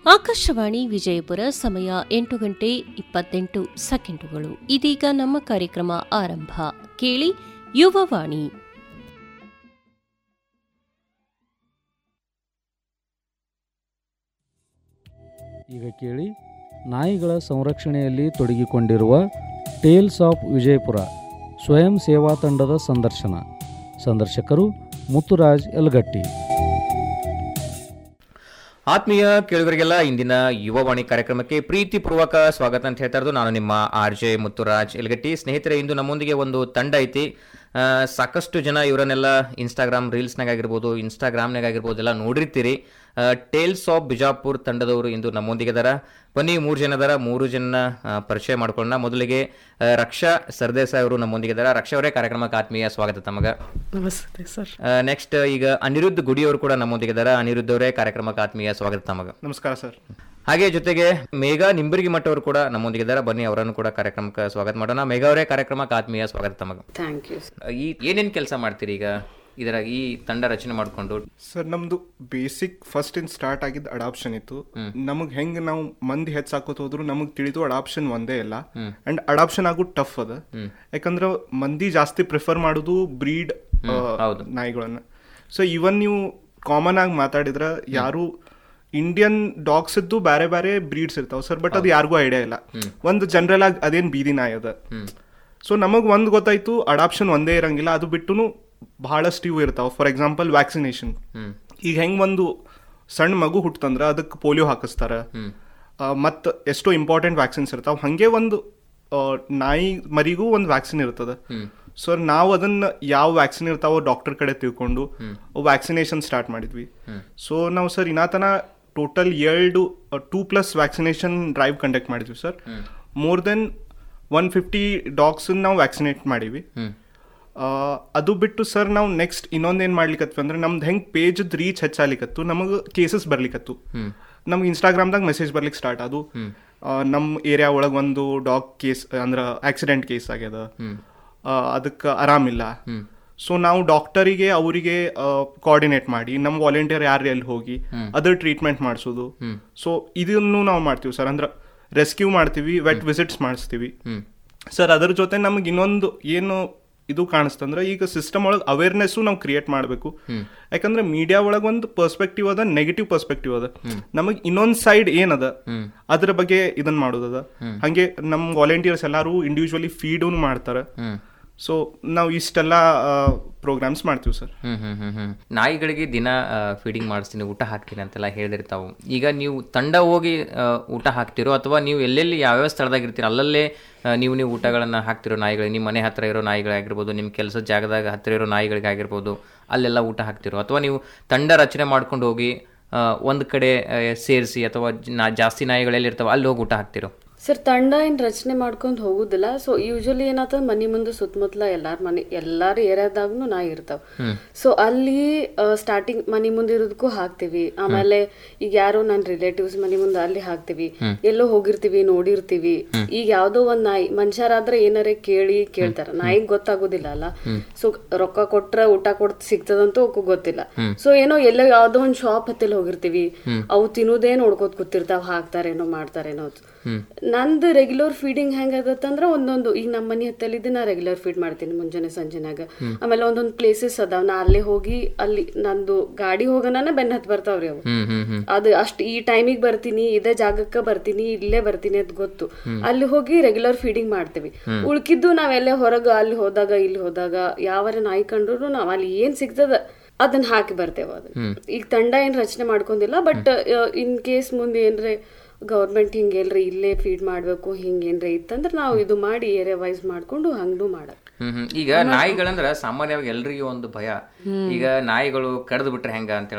ಆಕಾಶವಾಣಿ ವಿಜಯಪುರ ಸಮಯ ಎಂಟು ಗಂಟೆ ಇಪ್ಪತ್ತೆಂಟು ಸೆಕೆಂಡುಗಳು ಇದೀಗ ನಮ್ಮ ಕಾರ್ಯಕ್ರಮ ಆರಂಭ ಕೇಳಿ ಯುವವಾಣಿ ಈಗ ಕೇಳಿ ನಾಯಿಗಳ ಸಂರಕ್ಷಣೆಯಲ್ಲಿ ತೊಡಗಿಕೊಂಡಿರುವ ಟೇಲ್ಸ್ ಆಫ್ ವಿಜಯಪುರ ಸ್ವಯಂ ಸೇವಾ ತಂಡದ ಸಂದರ್ಶನ ಸಂದರ್ಶಕರು ಮುತ್ತುರಾಜ್ ಯಲಗಟ್ಟಿ ಆತ್ಮೀಯ ಕೇಳುಗರಿಗೆಲ್ಲ ಇಂದಿನ ಯುವವಾಣಿ ಕಾರ್ಯಕ್ರಮಕ್ಕೆ ಪ್ರೀತಿಪೂರ್ವಕ ಸ್ವಾಗತ ಅಂತ ಹೇಳ್ತಾ ಇರೋದು ನಾನು ನಿಮ್ಮ ಆರ್ ಜೆ ಮುತ್ತುರಾಜ್ ಎಲ್ಗಟ್ಟಿ ಸ್ನೇಹಿತರೆ ಇಂದು ನಮ್ಮೊಂದಿಗೆ ಒಂದು ತಂಡ ಐತಿ ಆ, ಸಾಕಷ್ಟು ಜನ ಇವರನ್ನೆಲ್ಲ ಇನ್ಸ್ಟಾಗ್ರಾಮ್ ರೀಲ್ಸ್ನಾಗ ಆಗಿರ್ಬೋದು ಇನ್ಸ್ಟಾಗ್ರಾಮ್ನಾಗ ಆಗಿರ್ಬೋದು ಎಲ್ಲ ನೋಡಿರ್ತೀರಿ ಟೇಲ್ಸ್ ಆಫ್ ಬಿಜಾಪುರ್ ತಂಡದವರು ಇಂದು ನಮ್ಮೊಂದಿಗೆ ಅದಾರ ಬನ್ನಿ ಮೂರು ಜನ ಅದಾರ ಮೂರು ಜನ ಆ, ಪರಿಚಯ ಮಾಡ್ಕೊಳ್ಳೋಣ ಮೊದಲಿಗೆ ಆ, ರಕ್ಷಾ ಸರ್ದೇಸಾಯಿ ಅವರು ನಮ್ಮೊಂದಿಗೆ ಅದಾರ ರಕ್ಷಾ ಅವರೇ ಕಾರ್ಯಕ್ರಮಕ್ಕೆ ಆತ್ಮೀಯ ಸ್ವಾಗತ ತಮಗ ನಮಸ್ತೆ ಸರ್ ನೆಕ್ಸ್ಟ್ ಈಗ ಅನಿರುದ್ಧ ಗುಡಿ ಅವರು ಕೂಡ ನಮ್ಮೊಂದಿಗೆ ಇದಾರ ಅನಿರುದ್ಧ ಅವರೇ ಕಾರ್ಯಕ್ರಮಕ್ಕೆ ಆತ್ಮೀಯ ಸ್ವಾಗತ ತಮಗ ನಮಸ್ಕಾರ ಸರ್ ಹಾಗೆ ಜೊತೆಗೆ ಮೇಘಾ ನಿಂಬರ್ಗಿ ಮಠ ಅವರು ಕೂಡ ನಮ್ಮೊಂದಿಗೆ ಇದ್ದಾರೆ ಬನ್ನಿ ಅವರನ್ನು ಕೂಡ ಕಾರ್ಯಕ್ರಮಕ್ಕೆ ಸ್ವಾಗತ ಮಾಡೋಣ ಮೇಘಾ ಅವರೇ ಕಾರ್ಯಕ್ರಮಕ್ಕೆ ಆತ್ಮೀಯ ಸ್ವಾಗತ ತಮಗ ಥ್ಯಾಂಕ್ ಯು ಈ ಏನೇನ್ ಕೆಲಸ ಮಾಡ್ತೀರಿ ಈಗ ಇದರ ಈ ತಂಡ ರಚನೆ ಮಾಡ್ಕೊಂಡು ಸರ್ ನಮ್ದು ಬೇಸಿಕ್ ಫಸ್ಟ್ ಇನ್ ಸ್ಟಾರ್ಟ್ ಆಗಿದ್ದ ಅಡಾಪ್ಷನ್ ಇತ್ತು ನಮಗ್ ಹೆಂಗ್ ನಾವು ಮಂದಿ ಹೆಚ್ಚಾಕೋತ ಹೋದ್ರು ನಮಗ್ ತಿಳಿದು ಅಡಾಪ್ಷನ್ ಒಂದೇ ಇಲ್ಲ ಅಂಡ್ ಅಡಾಪ್ಷನ್ ಆಗು ಟಫ್ ಅದ ಯಾಕಂದ್ರ ಮಂದಿ ಜಾಸ್ತಿ ಪ್ರಿಫರ್ ಮಾಡುದು ಬ್ರೀಡ್ ಹೌದು. ನಾಯಿಗಳನ್ನ ಸೊ ಇವನ್ ನೀವು ಕಾಮನ್ ಆಗಿ ಮಾತಾಡಿದ್ರ ಯಾರು ಇಂಡಿಯನ್ ಡಾಗ್ಸ್ ಇದ್ದು ಬೇರೆ ಬೇರೆ ಬ್ರೀಡ್ಸ್ ಇರ್ತಾವ ಸರ್ ಬಟ್ ಅದು ಯಾರಿಗೂ ಐಡಿಯಾ ಇಲ್ಲ ಒಂದು ಜನರಲ್ ಆಗಿ ಅದೇನ್ ಬೀದಿ ನಾಯಿ ಅದ ಸೊ ನಮಗ್ ಒಂದ್ ಗೊತ್ತಾಯ್ತು ಅಡಾಪ್ಷನ್ ಒಂದೇ ಇರಂಗಿಲ್ಲ ಅದು ಬಿಟ್ಟು ಬಹಳಷ್ಟು ಇವು ಇರ್ತಾವ ಫಾರ್ ಎಕ್ಸಾಂಪಲ್ ವ್ಯಾಕ್ಸಿನೇಷನ್ ಈಗ ಹೆಂಗ್ ಒಂದು ಸಣ್ಣ ಮಗು ಹುಟ್ಟಂದ್ರ ಅದಕ್ಕೆ ಪೋಲಿಯೋ ಹಾಕಿಸ್ತಾರ ಮತ್ ಎಷ್ಟೋ ಇಂಪಾರ್ಟೆಂಟ್ ವ್ಯಾಕ್ಸಿನ್ಸ್ ಇರ್ತಾವ ಹಂಗೆ ಒಂದು ಆ, ನಾಯಿ ಮರಿಗೂ ಒಂದು ವ್ಯಾಕ್ಸಿನ್ ಇರ್ತದ ಸೊ ನಾವು ಅದನ್ನ ಯಾವ ವ್ಯಾಕ್ಸಿನ್ ಇರ್ತಾವೋ ಡಾಕ್ಟರ್ ಕಡೆ ತಿಳ್ಕೊಂಡು ವ್ಯಾಕ್ಸಿನೇಷನ್ ಸ್ಟಾರ್ಟ್ ಮಾಡಿದ್ವಿ ಸೊ ನಾವು ಸರ್ ಇನ್ನಾತನ ಟೋಟಲ್ ಎರಡು two plus vaccination drive conduct ಮಾಡಿದ್ವಿ sir more than one fifty dogs ನಾವು ವ್ಯಾಕ್ಸಿನೇಟ್ ಮಾಡೀವಿ ಆ, ಅದು ಬಿಟ್ಟು ಸರ್ ನಾವು ನೆಕ್ಸ್ಟ್ ಇನ್ನೊಂದೇನ್ ಮಾಡ್ಲಿಕತ್ವಿ ಅಂದ್ರೆ ನಮ್ದು ಹೆಂಗ್ ಪೇಜ್ ರೀಚ್ ಹೆಚ್ಚಾಲಿಕತ್ತು ನಮಗೆ ಕೇಸಸ್ ಬರ್ಲಿಕತ್ತು ನಮ್ಗೆ ಇನ್ಸ್ಟಾಗ್ರಾಮ್ದಾಗ ಮೆಸೇಜ್ ಬರ್ಲಿಕ್ಕೆ ಸ್ಟಾರ್ಟ್ ಅದು ಆ, ನಮ್ ಏರಿಯಾ ಒಳಗೆ ಒಂದು ಡಾಗ್ ಕೇಸ್ ಅಂದ್ರ ಆಕ್ಸಿಡೆಂಟ್ ಕೇಸ್ ಆಗ್ಯದ ಅದಕ್ಕೆ ಆರಾಮಿಲ್ಲ ಸೊ ನಾವು ಡಾಕ್ಟರಿಗೆ ಅವರಿಗೆ ಕೋಆರ್ಡಿನೇಟ್ ಮಾಡಿ ನಮ್ಮ ವಾಲಂಟಿಯರ್ ಯಾರು ಎಲ್ಲಿ ಹೋಗಿ ಅದರ ಟ್ರೀಟ್ಮೆಂಟ್ ಮಾಡಿಸೋದು ಸೊ ಇದನ್ನು ನಾವು ಮಾಡ್ತೀವಿ ಸರ್ ಅಂದ್ರೆ ರೆಸ್ಕ್ಯೂ ಮಾಡ್ತೀವಿ ವೆಟ್ ವಿಸಿಟ್ಸ್ ಮಾಡಿಸ್ತೀವಿ ಸರ್ ಅದ್ರ ಜೊತೆ ನಮ್ಗೆ ಇನ್ನೊಂದು ಏನು ಇದು ಕಾಣಿಸ್ತಂದ್ರೆ ಈಗ ಸಿಸ್ಟಮ್ ಒಳಗೆ ಅವೇರ್ನೆಸ್ ನಾವು ಕ್ರಿಯೇಟ್ ಮಾಡಬೇಕು ಯಾಕಂದ್ರೆ ಮೀಡಿಯಾ ಒಳಗೆ ಒಂದು ಪರ್ಸ್ಪೆಕ್ಟಿವ್ ಅದ ನೆಗೆಟಿವ್ ಪರ್ಸ್ಪೆಕ್ಟಿವ್ ಅದ ನಮಗೆ ಇನ್ನೊಂದ್ ಸೈಡ್ ಏನದ ಅದ್ರ ಬಗ್ಗೆ ಇದನ್ನ ಮಾಡೋದದ ಹಂಗೆ ನಮ್ ವಾಲಂಟಿಯರ್ಸ್ ಎಲ್ಲಾರು ಇಂಡಿವಿಜುವಲಿ ಫೀಡ್ ಮಾಡ್ತಾರೆ ಸೊ ನಾವು ಇಷ್ಟೆಲ್ಲ ಪ್ರೋಗ್ರಾಮ್ಸ್ ಮಾಡ್ತೀವಿ ಸರ್ ಹ್ಮ್ ಹ್ಮ್ ಹ್ಮ್ ಹ್ಮ್ ನಾಯಿಗಳಿಗೆ ದಿನ ಫೀಡಿಂಗ್ ಮಾಡಿಸ್ತೀನಿ ಊಟ ಹಾಕ್ತೀನಿ ಅಂತೆಲ್ಲ ಹೇಳಿರ್ತಾವು ಈಗ ನೀವು ತಂಡ ಹೋಗಿ ಆ, ಊಟ ಹಾಕ್ತಿರೋ ಅಥವಾ ನೀವು ಎಲ್ಲೆಲ್ಲಿ ಯಾವ್ಯಾವ ಸ್ಥಳದಾಗ ಇರ್ತೀರ ಅಲ್ಲಲ್ಲೇ ಆ, ನೀವು ನೀವು ಊಟಗಳನ್ನ ಹಾಕ್ತಿರೋ ನಾಯಿಗಳಿಗೆ ನಿಮ್ಮ ಮನೆ ಹತ್ರ ಇರೋ ನಾಯಿಗಳಾಗಿರ್ಬೋದು ನಿಮ್ಮ ಕೆಲಸದ ಜಾಗದಾಗ ಹತ್ತಿರ ಇರೋ ನಾಯಿಗಳಿಗೆ ಆಗಿರ್ಬೋದು ಅಲ್ಲೆಲ್ಲ ಊಟ ಹಾಕ್ತಿರೋ ಅಥವಾ ನೀವು ತಂಡ ರಚನೆ ಮಾಡ್ಕೊಂಡು ಹೋಗಿ ಆ, ಒಂದ್ ಕಡೆ ಸೇರಿಸಿ ಅಥವಾ ಜ- ನಾ- ಜಾಸ್ತಿ ನಾಯಿಗಳೆಲ್ಲಿ ಇರ್ತಾವ ಅಲ್ಲಿ ಹೋಗಿ ಊಟ ಹಾಕ್ತಿರೋ ಸರ್ ತಂಡ ಏನ್ ರಚನೆ ಮಾಡ್ಕೊಂಡ್ ಹೋಗುದಿಲ್ಲ ಸೊ ಯೂಶಲಿ ಏನಾಗ್ತದ ಮನಿ ಮುಂದೆ ಸುತ್ತಮುತ್ತಲ ಎಲ್ಲಾರ ಮನೆ ಎಲ್ಲಾರ ಏರಿಯಾದಾಗ್ನು ನಾಯಿ ಇರ್ತಾವ ಸೊ ಅಲ್ಲಿ ಸ್ಟಾರ್ಟಿಂಗ್ ಮನಿ ಮುಂದೆ ಇರೋದಕ್ಕೂ ಹಾಕ್ತಿವಿ ಆಮೇಲೆ ಈಗ ಯಾರೋ ನನ್ನ ರಿಲೇಟಿವ್ಸ್ ಮನಿ ಮುಂದೆ ಅಲ್ಲಿ ಹಾಕ್ತಿವಿ ಎಲ್ಲೋ ಹೋಗಿರ್ತೀವಿ ನೋಡಿರ್ತೀವಿ ಈಗ ಯಾವ್ದೋ ಒಂದ್ ನಾಯಿ ಮನುಷ್ಯರಾದ್ರೆ ಏನಾರೇ ಕೇಳಿ ಕೇಳ್ತಾರ ನಾಯಿಗ್ ಗೊತ್ತಾಗೋದಿಲ್ಲ ಅಲ್ಲ ಸೊ ರೊಕ್ಕ ಕೊಟ್ರ ಊಟ ಕೊಡ್ ಸಿಗ್ತದಂತೂ ಅವಕ್ಕೂ ಗೊತ್ತಿಲ್ಲ ಸೊ ಏನೋ ಎಲ್ಲೋ ಯಾವ್ದೋ ಒಂದ್ ಶಾಪ್ ಹತ್ತಿಲ್ ಹೋಗಿರ್ತೀವಿ ಅವು ತಿನ್ನೋದೇ ನೋಡ್ಕೋತ ಕೂತಿರ್ತಾವ ಹಾಕ್ತಾರೇನೋ ಮಾಡ್ತಾರೇನೋ ಅಂತ. ನಂದು ರೆಗ್ಯುಲರ್ ಫೀಡಿಂಗ್ ಹೆಂಗ್ ಆಗತ್ತಂದ್ರ ಒಂದೊಂದು ಈಗ ನಮ್ಮ ಮನಿ ಹತ್ತಲ್ಲಿದ್ದು ನಾ ರೆಗ್ಯುಲರ್ ಫೀಡ್ ಮಾಡ್ತೀನಿ ಮುಂಜಾನೆ ಸಂಜೆನಾಗ ಆಮೇಲೆ ಒಂದೊಂದು ಪ್ಲೇಸಸ್ ಅದಾವ ನಾ ಅಲ್ಲೇ ಹೋಗಿ ಅಲ್ಲಿ ನಂದು ಗಾಡಿ ಹೋಗನ ಬೆನ್ನ ಹತ್ ಬರ್ತಾವ್ರಿ ಅವು ಹ್ಮ್ ಹ್ಮ್ ಹ್ಮ್ ಅದು ಅಷ್ಟ್ ಈ ಟೈಮಿಗೆ ಬರ್ತೀನಿ ಇದೇ ಜಾಗಕ್ಕೆ ಬರ್ತೀನಿ ಇಲ್ಲೇ ಬರ್ತೀನಿ ಅಂತ ಗೊತ್ತು ಅಲ್ಲಿ ಹೋಗಿ ರೆಗ್ಯುಲರ್ ಫೀಡಿಂಗ್ ಮಾಡ್ತೀವಿ ಉಳ್ಕಿದ್ದು ನಾವೆಲ್ಲೇ ಹೊರಗ ಅಲ್ಲಿ ಹೋದಾಗ ಇಲ್ಲಿ ಹೋದಾಗ ಯಾವರ ನಾಯಿ ಕಂಡ್ರು ನಾವ್ ಅಲ್ಲಿ ಏನ್ ಸಿಗ್ತದ ಅದನ್ನ ಹಾಕಿ ಬರ್ತೇವೆ ಅದು ಈಗ ತಂಡ ಏನ್ ರಚನೆ ಮಾಡ್ಕೊಂಡಿಲ್ಲ ಬಟ್ ಇನ್ ಕೇಸ್ ಮುಂದೆ ಏನ್ರೆ ಗೌರ್ಮೆಂಟ್ ಹಿಂಗ್ ಎಲ್ರಿ ಇಲ್ಲೇ ಫೀಡ್ ಮಾಡ್ಬೇಕು ಹಿಂಗ್ ಏನ್ರೆ ಇತ್ತಂದ್ರೆ ನಾವು ಇದು ಮಾಡಿ ಏರಿಯಾ ವೈಸ್ ಮಾಡ್ಕೊಂಡು ಹಂಗೂ ಮಾಡಕ್ ಹ್ಮ್ ಹ್ಮ್ ಈಗ ನಾಯಿಗಳಂದ್ರ ಸಾಮಾನ್ಯವಾಗಿ ಎಲ್ರಿಗೂ ಒಂದು ಭಯ ಈಗ ನಾಯಿಗಳು ಕಡ್ದು ಬಿಟ್ರೆ ಹೆಂಗ ಅಂತೇಳಿ